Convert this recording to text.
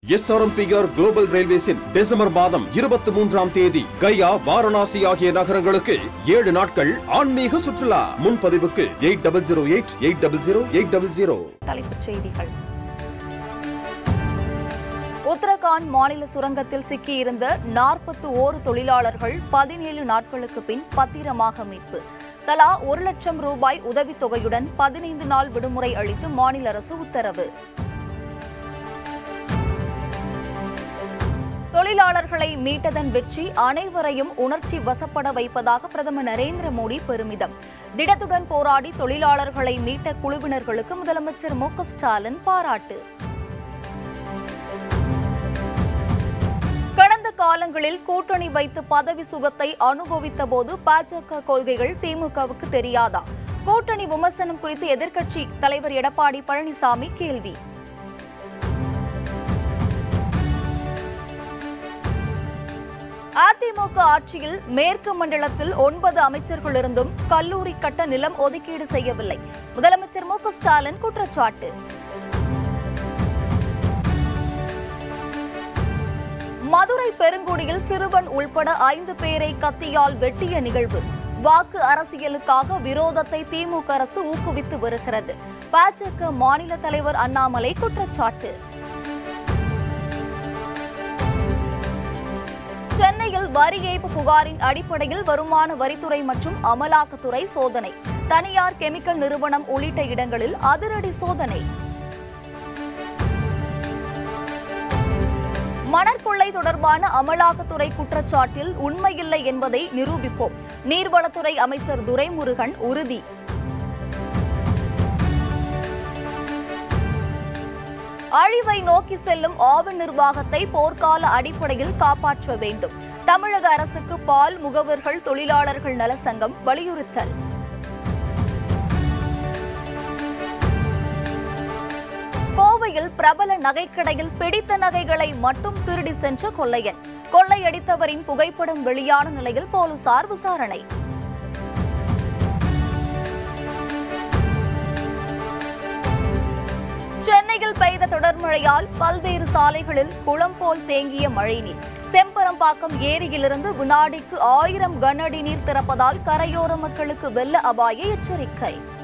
SRMPR global ரயில்வேஸின் December மாதம் இருபத்தி மூன்றாம் தேதி கயா வாரணாசி ஆகிய நகரங்களுக்கு ஏழு நாட்கள் ஆன்மீக சுற்றுலா முன்பதிவுக்கு eight double zero eight eight double zero eight double zero தலைப்புச் செய்திகள் உத்தரகாண்ட் மாநில சுரங்கத்தில் சிக்கியிருந்த நாற்பத்தி ஓரு தொழிலாளர்கள் பதினேழு நாட்களுக்கு பின் பத்திரமாக மீட்பு தலா ஒரு லட்சம் ரூபாய் உதவித்தொகையுடன் பதினைந்து நாள் விடுமுறை அளித்து மாநில அரசு உத்தரவு தொழிலாளர்களை மீட்டதன் வெற்றி அனைவரையும் உணர்ச்சி வசப்பட வைப்பதாக பிரதமர் நரேந்திர மோடி பெருமிதம் திடத்துடன் போராடி தொழிலாளர்களை மீட்ட குழுவினர்களுக்கு முதலமைச்சர் மு க ஸ்டாலின் பாராட்டு கடந்த காலங்களில் கூட்டணி வைத்து பதவி சுகத்தை அனுபவித்த போது பாஜக கொள்கைகள் திமுகவுக்கு தெரியாதா கூட்டணி விமர்சனம் குறித்து எதிர்க்கட்சி தலைவர் எடப்பாடி பழனிசாமி கேள்வி அதிமுக ஆட்சியில் மேற்கு மண்டலத்தில் ஒன்பது அமைச்சர்கள் இருந்தும் கல்லூரி கட்ட நிலம் ஒதுக்கீடு செய்யவில்லை முதலமைச்சர் மு க ஸ்டாலின் குற்றச்சாட்டு மதுரை பெருங்குடியில் சிறுவன் உள்பட ஐந்து பேரை கத்தியால் வெட்டிய நிகழ்வு வாக்கு அரசியலுக்காக விரோதத்தை திமுக அரசு ஊக்குவித்து வருகிறது பாஜக மாநில தலைவர் அண்ணாமலை குற்றச்சாட்டு சென்னையில் வரி ஏய்ப்பு புகாரின் அடிப்படையில் வருமான வரித்துறை மற்றும் அமலாக்கத்துறை சோதனை தனியார் கெமிக்கல் நிறுவனம் உள்ளிட்ட இடங்களில் அதிரடி சோதனை மணற்கொள்ளை தொடர்பான அமலாக்கத்துறை குற்றச்சாட்டில் உண்மையில்லை என்பதை நிரூபிப்போம் நீர்வளத்துறை அமைச்சர் துரைமுருகன் உறுதி அழிவை நோக்கி செல்லும் ஆவின் நிர்வாகத்தை போர்க்கால அடிப்படையில் காப்பாற்ற வேண்டும் தமிழக அரசுக்கு பால் முகவர்கள் தொழிலாளர்கள் நல சங்கம் வலியுறுத்தல் கோவையில் பிரபல நகைக்கடையில் பிடித்த நகைகளை மட்டும் திருடி சென்ற கொள்ளையன் கொள்ளையடித்தவரின் புகைப்படம் வெளியான நிலையில் போலீசார் விசாரணை சென்னையில் பெய்த தொடர் மழையால் பல்வேறு சாலைகளில் குளம் போல் தேங்கிய மழைநீர் செம்பரம்பாக்கம் ஏரியிலிருந்து வினாடிக்கு ஆயிரம் கன அடி நீர் திறப்பதால் கரையோர மக்களுக்கு வெள்ள அபாய எச்சரிக்கை